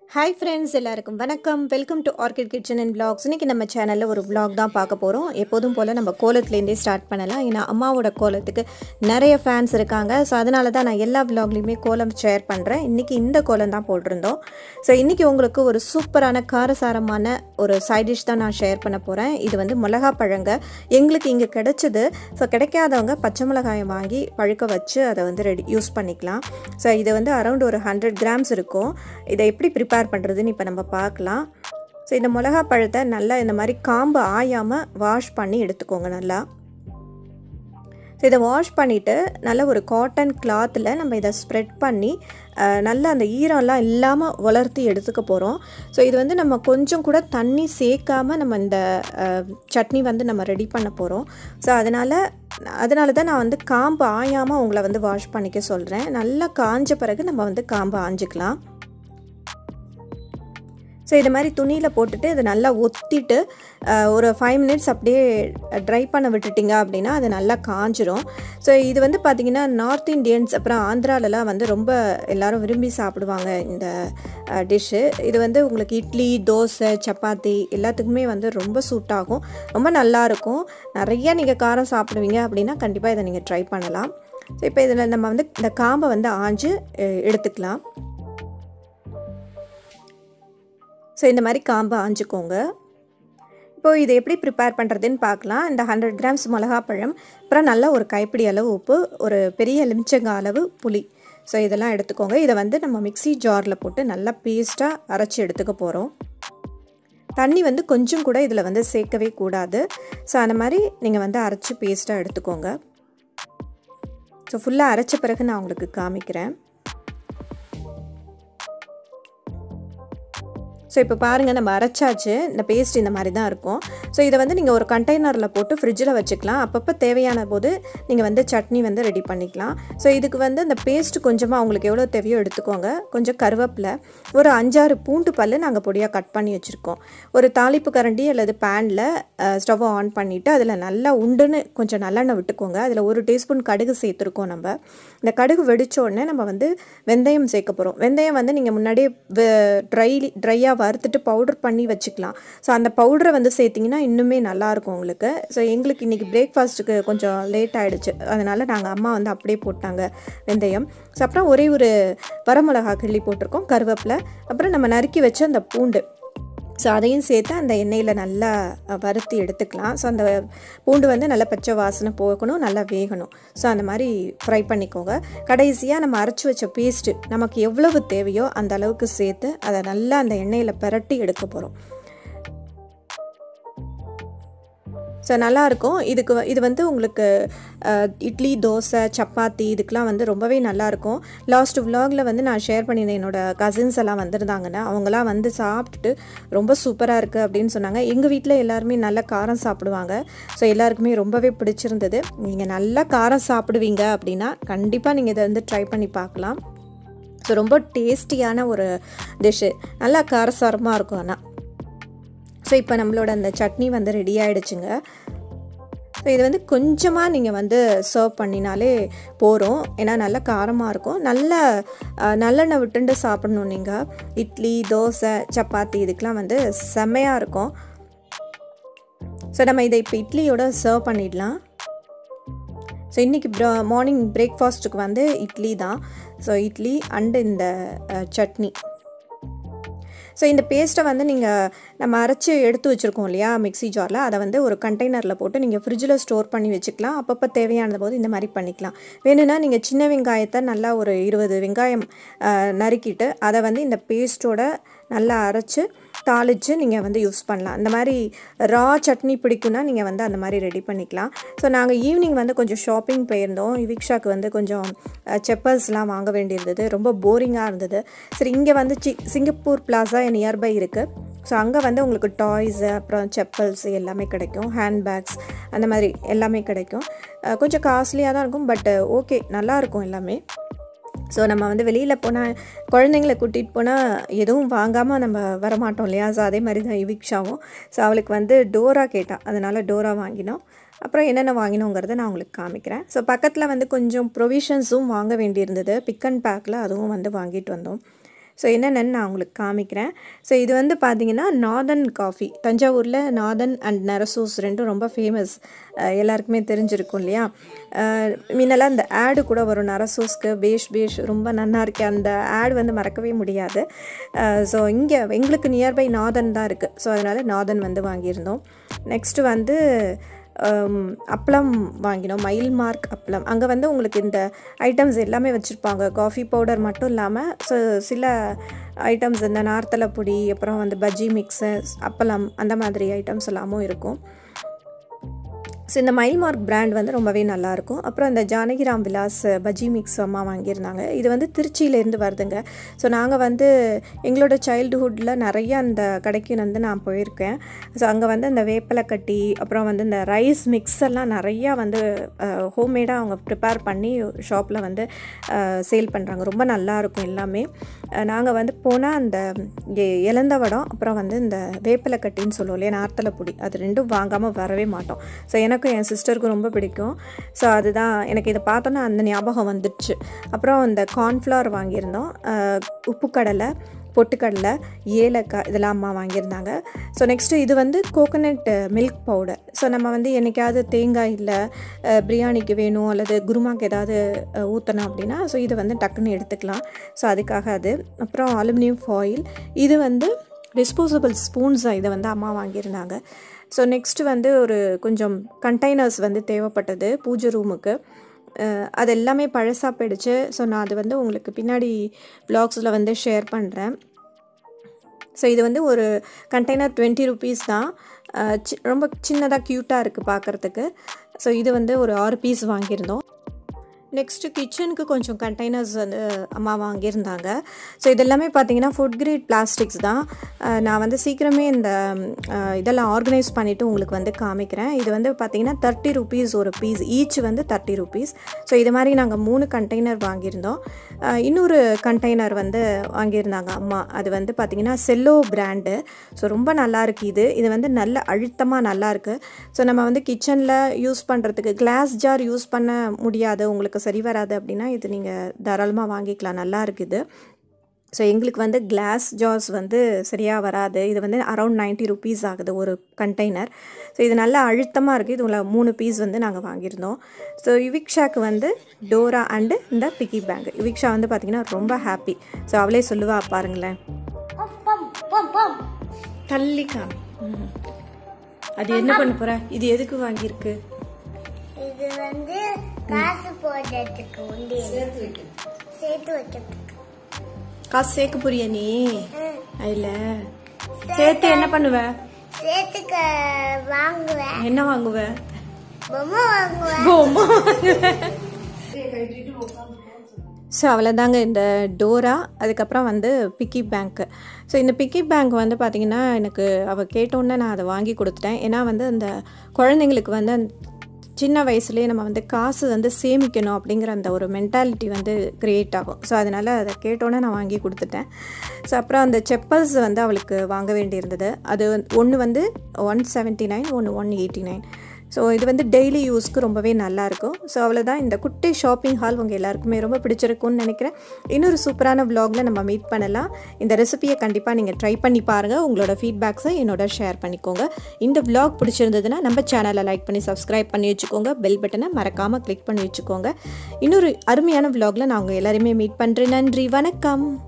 Hi friends எல்லாருக்கும் வணக்கம் welcome to orchid kitchen and vlogs இன்னைக்கு நம்ம சேனலில் ஒரு vlog தான் பார்க்க போகிறோம் எப்போதும் போல் நம்ம கோலத்துலேருந்தே ஸ்டார்ட் பண்ணலாம் ஏன்னா அம்மாவோட கோலத்துக்கு நிறைய ஃபேன்ஸ் இருக்காங்க ஸோ அதனால தான் நான் எல்லா vlogலையுமே கோலம் ஷேர் பண்ணுறேன் இன்றைக்கி இந்த கோலம் தான் போட்டிருந்தோம் ஸோ இன்றைக்கி உங்களுக்கு ஒரு சூப்பரான காரசாரமான ஒரு சைட் டிஷ் தான் நான் ஷேர் பண்ண போகிறேன் இது வந்து மிளகா பழங்க எங்களுக்கு இங்கே கிடைச்சது ஸோ கிடைக்காதவங்க பச்சை மிளகாயை வாங்கி பழுக்க வச்சு அதை வந்து ரெடி யூஸ் பண்ணிக்கலாம் ஸோ இது வந்து அரௌண்ட் ஒரு ஹண்ட்ரட் கிராம்ஸ் இருக்கும் இதை எப்படி ப்ரிப்பேர் பண்ணுறதுன்னு இப்போ நம்ம பார்க்கலாம் ஸோ இந்த மிளகா பழத்தை நல்லா இந்த மாதிரி காம்பு ஆயாமல் வாஷ் பண்ணி எடுத்துக்கோங்க நல்லா ஸோ இதை வாஷ் பண்ணிவிட்டு நல்ல ஒரு காட்டன் கிளாத்தில் நம்ம இதை ஸ்ப்ரெட் பண்ணி அஹ், நல்லா அந்த ஈரம்லாம் இல்லாமல் வளர்த்தி எடுத்துக்க போகிறோம் ஸோ இது வந்து நம்ம கொஞ்சம் கூட தண்ணி சேர்க்காம நம்ம இந்த அஹ், சட்னி வந்து நம்ம ரெடி பண்ண போகிறோம் ஸோ அதனால் அதனால தான் நான் வந்து காம்பு ஆயாமல் உங்களை வந்து வாஷ் பண்ணிக்க சொல்கிறேன் நல்லா காஞ்ச பிறகு நம்ம வந்து காம்பு ஆஞ்சிக்கலாம் ஸோ இது மாதிரி துணியில் போட்டுட்டு இதை நல்லா ஒத்திட்டு அஹ், ஒரு ஃபைவ் மினிட்ஸ் அப்படியே ட்ரை பண்ண விட்டுட்டிங்க அப்படின்னா அது நல்லா காஞ்சிரும் ஸோ இது வந்து பார்த்திங்கன்னா நார்த் இந்தியன்ஸ் அப்புறம் ஆந்திராலலாம் வந்து ரொம்ப எல்லாரும் விரும்பி சாப்பிடுவாங்க இந்த டிஷ்ஷு இது வந்து உங்களுக்கு இட்லி தோசை சப்பாத்தி எல்லாத்துக்குமே வந்து ரொம்ப சூட் ஆகும் ரொம்ப நல்லாயிருக்கும் நிறைய நீங்கள் காரம் சாப்பிடுவீங்க அப்படின்னா கண்டிப்பாக இதை நீங்கள் ட்ரை பண்ணலாம் ஸோ இப்போ இதில் நம்ம வந்து இந்த காம்பை வந்து ஆஞ்சு அஹ், எடுத்துக்கலாம் ஸோ இந்த மாதிரி காம்பு ஆஞ்சிக்கோங்க இப்போது இதை எப்படி ப்ரிப்பேர் பண்ணுறதுன்னு பார்க்கலாம் இந்த ஹண்ட்ரட் கிராம்ஸ் மிளகாப்பழம் அப்புறம் நல்லா ஒரு கைப்பிடி அளவு உப்பு ஒரு பெரிய எலுமிச்சங்க அளவு புளி ஸோ இதெல்லாம் எடுத்துக்கோங்க இதை வந்து நம்ம மிக்ஸி ஜாரில் போட்டு நல்லா பேஸ்ட்டாக அரைச்சி எடுத்துக்க போகிறோம் தண்ணி வந்து கொஞ்சம் கூட இதில் வந்து சேர்க்கவே கூடாது ஸோ அந்த மாதிரி நீங்கள் வந்து அரைச்சி பேஸ்ட்டாக எடுத்துக்கோங்க ஸோ ஃபுல்லாக அரைச்ச பிறகு நான் உங்களுக்கு காமிக்கிறேன் ஸோ இப்போ பாருங்கள் நம்ம அரைச்சாச்சு இந்த பேஸ்ட் இந்த மாதிரி தான் இருக்கும் ஸோ இதை வந்து நீங்கள் ஒரு கண்டெய்னரில் போட்டு ஃப்ரிட்ஜில் வச்சுக்கலாம் அப்பப்போ தேவையான போது நீங்கள் வந்து சட்னி வந்து ரெடி பண்ணிக்கலாம் ஸோ இதுக்கு வந்து இந்த பேஸ்ட் கொஞ்சமாக உங்களுக்கு எவ்வளோ தேவையோ எடுத்துக்கோங்க கொஞ்சம் கருவேப்பிலை ஒரு அஞ்சாறு பூண்டு பல் நாங்கள் பொடியாக கட் பண்ணி வச்சுருக்கோம் ஒரு தாளிப்பு கரண்டி அல்லது பேனில் ஸ்டவ்வை ஆன் பண்ணிவிட்டு அதில் நல்லா உண்டுன்னு கொஞ்சம் நல்லெண்ணெய் விட்டுக்கோங்க அதில் ஒரு டீஸ்பூன் கடுகு சேர்த்துருக்கோம் நம்ம இந்த கடுகு வெடிச்ச உடனே நம்ம வந்து வெந்தயம் சேர்க்க போகிறோம் வெந்தயம் வந்து நீங்கள் முன்னாடியே ட்ரை ட்ரையாக வறுத்துட்டு பவுடர் பண்ணி வச்சுக்கலாம் ஸோ அந்த பவுடரை வந்து சேர்த்திங்கன்னா இன்னுமே நல்லாயிருக்கும் உங்களுக்கு ஸோ எங்களுக்கு இன்றைக்கி பிரேக்ஃபாஸ்ட்டுக்கு கொஞ்சம் லேட் ஆகிடுச்சு அதனால் நாங்கள் அம்மா வந்து அப்படியே போட்டாங்க வெந்தயம் ஸோ அப்புறம் ஒரே ஒரு வரமிளகா கிள்ளி போட்டிருக்கோம் கருவேப்பிலை அப்புறம் நம்ம நறுக்கி வச்ச அந்த பூண்டு ஸோ அதையும் சேர்த்து அந்த எண்ணெயில் நல்லா வறுத்து எடுத்துக்கலாம் ஸோ அந்த பூண்டு வந்து நல்லா பச்சை வாசனை போகணும் நல்லா வேகணும் ஸோ அந்த மாதிரி ஃப்ரை பண்ணிக்கோங்க கடைசியாக நம்ம அரைச்சி வச்ச பேஸ்ட்டு நமக்கு எவ்வளவு தேவையோ அந்த அளவுக்கு சேர்த்து அதை நல்லா அந்த எண்ணெயில் பிரட்டி எடுக்க போகிறோம் ஸோ நல்லாயிருக்கும் இதுக்கு வ- இது வந்து உங்களுக்கு அஹ், இட்லி தோசை சப்பாத்தி இதுக்கெலாம் வந்து ரொம்பவே நல்லாயிருக்கும் லாஸ்ட் vlogல வந்து நான் ஷேர் பண்ணியிருந்தேன் என்னோட கசின்ஸ் எல்லாம் வந்திருந்தாங்கன்னா அவங்களாம் வந்து சாப்பிட்டுட்டு ரொம்ப சூப்பராக இருக்குது அப்படின்னு சொன்னாங்க எங்கள் வீட்டில் எல்லாருமே நல்ல காரம் சாப்பிடுவாங்க ஸோ எல்லாருக்குமே ரொம்பவே பிடிச்சிருந்தது நீங்கள் நல்லா காரம் சாப்பிடுவீங்க அப்படின்னா கண்டிப்பாக நீங்கள் இதை வந்து ட்ரை பண்ணி பார்க்கலாம் ஸோ ரொம்ப டேஸ்டியான ஒரு டிஷ்ஷு நல்லா காரசாரமாக இருக்கும் ஆனால் ஸோ இப்போ நம்மளோட அந்த சட்னி வந்து ரெடி ஆயிடுச்சுங்க ஸோ இது வந்து கொஞ்சமாக நீங்கள் வந்து சர்வ் பண்ணினாலே போகிறோம் ஏன்னா நல்லா காரமாக இருக்கும் நல்ல அஹ், நல்லெண்ணெய் விட்டுண்டு சாப்பிடணும் நீங்கள் இட்லி தோசை சப்பாத்தி இதுக்கெலாம் வந்து செம்மையாக இருக்கும் ஸோ நம்ம இதை இப்போ இட்லியோட சர்வ் பண்ணிடலாம் ஸோ இன்றைக்கி ப்ரா மார்னிங் பிரேக்ஃபாஸ்ட்டுக்கு வந்து இட்லி தான் ஸோ இட்லி அண்டு இந்த அஹ், சட்னி ஸோ இந்த பேஸ்ட்டை வந்து நீங்கள் நம்ம அரைச்சி எடுத்து வச்சுருக்கோம் இல்லையா மிக்ஸி ஜாரில் அதை வந்து ஒரு கண்டெய்னரில் போட்டு நீங்கள் ஃப்ரிட்ஜில் ஸ்டோர் பண்ணி வச்சுக்கலாம் அப்பப்போ தேவையானது போது இந்த மாதிரி பண்ணிக்கலாம் வேணும்னா நீங்கள் சின்ன வெங்காயத்தை நல்லா ஒரு இருபது வெங்காயம் அஹ், நறுக்கிட்டு அதை வந்து இந்த பேஸ்ட்டோட நல்லா அரைச்சி தாளித்து நீங்கள் வந்து யூஸ் பண்ணலாம் இந்த மாதிரி ரா சட்னி பிடிக்கும்னா நீங்கள் வந்து அந்த மாதிரி ரெடி பண்ணிக்கலாம் ஸோ நாங்கள் ஈவினிங் வந்து கொஞ்சம் ஷாப்பிங் போயிருந்தோம் இவிக்ஷாக்கு வந்து கொஞ்சம் செப்பல்ஸ்லாம் வாங்க வேண்டியிருந்தது ரொம்ப போரிங்காக இருந்தது சரி இங்கே வந்து சி சிங்கப்பூர் பிளாசா நியர்பை இருக்குது ஸோ அங்கே வந்து உங்களுக்கு டாய்ஸு அப்புறம் செப்பல்ஸ் எல்லாமே கிடைக்கும் ஹேண்ட்பேக்ஸ் அந்த மாதிரி எல்லாமே கிடைக்கும் அஹ் கொஞ்சம் காஸ்ட்லியாக தான் இருக்கும் பட் ஓகே நல்லாயிருக்கும் எல்லாமே ஸோ நம்ம வந்து வெளியில் போனால் குழந்தைங்கள கூட்டிகிட்டு போனால் எதுவும் வாங்காமல் நம்ம வரமாட்டோம் இல்லையா ஸோ அதே மாதிரி தான் இவிக்ஷாவும் ஸோ அவளுக்கு வந்து டோரா கேட்டால் அதனால் டோரா வாங்கினோம் அப்புறம் என்னென்ன வாங்கினோங்கிறத நான் உங்களுக்கு காமிக்கிறேன் ஸோ பக்கத்தில் வந்து கொஞ்சம் ப்ரொவிஷன்ஸும் வாங்க வேண்டியிருந்தது பிக் அண்ட் பேக்கில் அதுவும் வந்து வாங்கிட்டு வந்தோம் ஸோ என்னென்னு நான் உங்களுக்கு காமிக்கிறேன் ஸோ இது வந்து பார்த்தீங்கன்னா நார்தன் காஃபி தஞ்சாவூரில் நார்தன் அண்ட் நரசூஸ் ரெண்டும் ரொம்ப ஃபேமஸ் எல்லாருக்குமே தெரிஞ்சிருக்கும் இல்லையா அஹ், முன்னெல்லாம் இந்த ஆடு கூட வரும் நரசூஸ்க்கு பேஷ் பேஷ் ரொம்ப நன்னா இருக்கு அந்த ஆட் வந்து மறக்கவே முடியாது ஸோ இங்கே எங்களுக்கு நியர்பை நார்தன் தான் இருக்குது ஸோ அதனால் நார்தன் வந்து வாங்கியிருந்தோம் நெக்ஸ்ட்டு வந்து ஹம், அப்பளம் வாங்கினோம் மயில் மார்க் அப்பளம் அங்கே வந்து உங்களுக்கு இந்த ஐட்டம்ஸ் எல்லாமே வச்சுருப்பாங்க காஃபி பவுடர் மட்டும் இல்லாமல் ஸோ சில ஐட்டம்ஸ் இந்த நார்த்தலை பொடி அப்புறம் வந்து பஜ்ஜி மிக்சஸ் அப்பளம் அந்த மாதிரி ஐட்டம்ஸ் எல்லாமும் இருக்கும் ஸோ இந்த மைல் மார்க் பிராண்ட் வந்து ரொம்பவே நல்லாயிருக்கும் அப்புறம் இந்த ஜானகிராம் விலாஸ் பஜ்ஜி மிக்ஸ் அம்மா வாங்கியிருந்தாங்க இது வந்து திருச்சியிலேருந்து வருதுங்க ஸோ நாங்கள் வந்து எங்களோட சைல்டுஹுட்டில் நிறைய அந்த கடைக்கு வந்து நான் போயிருக்கேன் ஸோ அங்கே வந்து இந்த வேப்பிலை கட்டி அப்புறம் வந்து இந்த ரைஸ் மிக்ஸ் எல்லாம் நிறையா வந்து ஹோம்மேடாக அவங்க ப்ரிப்பேர் பண்ணி ஷாப்பில் வந்து சேல் பண்ணுறாங்க ரொம்ப நல்லாயிருக்கும் எல்லாமே நாங்கள் வந்து போனால் அந்த எ- இலந்த வடம் அப்புறம் வந்து இந்த வேப்பிலை கட்டின்னு சொல்லுவோம் இல்லையா நார்த்தலை பொடி அது ரெண்டும் வாங்காமல் வரவே மாட்டோம் ஸோ எனக்கும் என் சிஸ்டருக்கும் ரொம்ப பிடிக்கும் ஸோ அதுதான் எனக்கு இதை பார்த்தோன்னா அந்த ஞாபகம் வந்துடுச்சு அப்புறம் இந்த கார்ன்ஃப்ளவர் வாங்கியிருந்தோம் அஹ், உப்புக்கடலை பொட்டுக்கடலை ஏலக்காய் இதெல்லாம் அம்மா வாங்கியிருந்தாங்க ஸோ நெக்ஸ்ட்டு இது வந்து கோகனட் மில்க் பவுடர் ஸோ நம்ம வந்து என்னைக்காவது தேங்காய் இல்லை அஹ், பிரியாணிக்கு வேணும் அல்லது குருமாக்கு ஏதாவது ஊற்றணும் அப்படின்னா ஸோ இது வந்து டக்குன்னு எடுத்துக்கலாம் ஸோ அதுக்காக அது அப்புறம் அலுமினியம் ஃபாயில் இது வந்து டிஸ்போசபிள் ஸ்பூன்ஸாக இதை வந்து அம்மா வாங்கியிருந்தாங்க ஸோ நெக்ஸ்ட் வந்து ஒரு கொஞ்சம் கண்டெய்னர்ஸ் வந்து தேவைப்பட்டது பூஜை ரூமுக்கு அஹ், அது எல்லாமே பழசாக போயிடுச்சு ஸோ நான் அது வந்து உங்களுக்கு பின்னாடி வ்ளாக்ஸில் வந்து ஷேர் பண்ணுறேன் ஸோ இது வந்து ஒரு கண்டெய்னர் டுவெண்ட்டி ருபீஸ் தான் அஹ், சி- ரொம்ப சின்னதாக க்யூட்டாக இருக்குது பார்க்குறதுக்கு ஸோ இது வந்து ஒரு ஆறு பீஸ் வாங்கியிருந்தோம் நெக்ஸ்ட்டு கிச்சனுக்கு கொஞ்சம் கண்டெய்னர்ஸ் வந்து அம்மா வாங்கியிருந்தாங்க ஸோ இதெல்லாமே பார்த்தீங்கன்னா ஃபுட் கிரேட் பிளாஸ்டிக்ஸ் தான் அஹ் நான் வந்து சீக்கிரமே இந்த அஹ், இதெல்லாம் ஆர்கனைஸ் பண்ணிவிட்டு உங்களுக்கு வந்து காமிக்கிறேன் இது வந்து பார்த்தீங்கன்னா தேர்ட்டி ருபீஸ் ஒரு பீஸ் ஈச் வந்து தேர்ட்டி ருபீஸ் ஸோ இது மாதிரி நாங்கள் மூணு கண்டெய்னர் வாங்கியிருந்தோம் அஹ், இன்னொரு கண்டெய்னர் வந்து வாங்கியிருந்தாங்க அம்மா அது வந்து பார்த்திங்கன்னா செல்லோ பிராண்டு ஸோ ரொம்ப நல்லா இருக்கு இது இது வந்து நல்ல அழுத்தமாக நல்லா இருக்கு ஸோ நம்ம வந்து கிச்சனில் யூஸ் பண்ணுறதுக்கு கிளாஸ் ஜார் யூஸ் பண்ண முடியாது உங்களுக்கு சரி வராது அப்படின்னா இது நீங்கள் தாராளமாக வாங்கிக்கலாம் நல்லா இருக்குது ஸோ எங்களுக்கு வந்து கிளாஸ் ஜார்ஸ் வந்து சரியாக வராது இது வந்து அரௌண்ட் 90 ருபீஸ் ஆகுது ஒரு கண்டெய்னர் ஸோ இது நல்லா அழுத்தமாக இருக்குது இதுல மூணு பீஸ் வந்து நாங்கள் வாங்கியிருந்தோம் ஸோ யுவிக்ஷாக்கு வந்து டோரா அண்டு இந்த பிக்கி பேங்க் யுவிக்ஷா வந்து பார்த்திங்கன்னா ரொம்ப ஹாப்பி ஸோ அவளே சொல்லுவா பாருங்களேன் பம் பம் பம் தள்ளி காமி ம். அது என்ன பண்ண போற இது எதுக்கு வாங்கியிருக்கு இது வந்து காசு போடுறதுக்கு உண்டு சேர்த்து வைக்கிறதுக்கு காசு சேர்க்க போறியா நீ ம். இல்ல சேர்த்து என்ன பண்ணுவ சேர்த்துக்க வாங்குவேன் என்ன வாங்குவ பொம்மை வாங்குவேன் பொம்மை ஸோ அவ்வளோதாங்க இந்த டோரா அதுக்கப்புறம் வந்து பிக்கி பேங்க்கு ஸோ இந்த பிக்கி பேங்க் வந்து பார்த்திங்கன்னா எனக்கு அவள் கேட்டோன்னே நான் அதை வாங்கி கொடுத்துட்டேன் ஏன்னா வந்து அந்த குழந்தைங்களுக்கு வந்து அந்த சின்ன வயசுலேயே நம்ம வந்து காசு வந்து சேமிக்கணும் அப்படிங்கிற அந்த ஒரு மென்டாலிட்டி வந்து க்ரியேட் ஆகும் ஸோ அதனால் அதை கேட்டோன்னே நான் வாங்கி கொடுத்துட்டேன் ஸோ அப்புறம் அந்த செப்பல்ஸ் வந்து அவளுக்கு வாங்க வேண்டியிருந்தது அது ஒன்று வந்து ஒன் செவன்ட்டி நைன் ஒன்று ஒன் எயிட்டி நைன் ஸோ இது வந்து டெய்லி யூஸ்க்கு ரொம்பவே நல்லாயிருக்கும் ஸோ அவ்வளோதான் இந்த குட்டி ஷாப்பிங் ஹால் உங்கள் எல்லாருக்குமே ரொம்ப பிடிச்சிருக்கும்னு நினைக்கிறேன் இன்னொரு சூப்பரான vlogல நம்ம மீட் பண்ணலாம் இந்த ரெசிபியை கண்டிப்பாக நீங்கள் ட்ரை பண்ணி பாருங்கள் உங்களோட ஃபீட்பேக்ஸை என்னோட ஷேர் பண்ணிக்கோங்க இந்த vlog பிடிச்சிருந்ததுன்னா நம்ம சேனலை லைக் பண்ணி சப்ஸ்கிரைப் பண்ணி வச்சுக்கோங்க பெல் பட்டனை மறக்காமல் கிளிக் பண்ணி வச்சுக்கோங்க இன்னொரு அருமையான vlogல நான் உங்கள் எல்லாரையுமே மீட் பண்ணுறேன் நன்றி வணக்கம்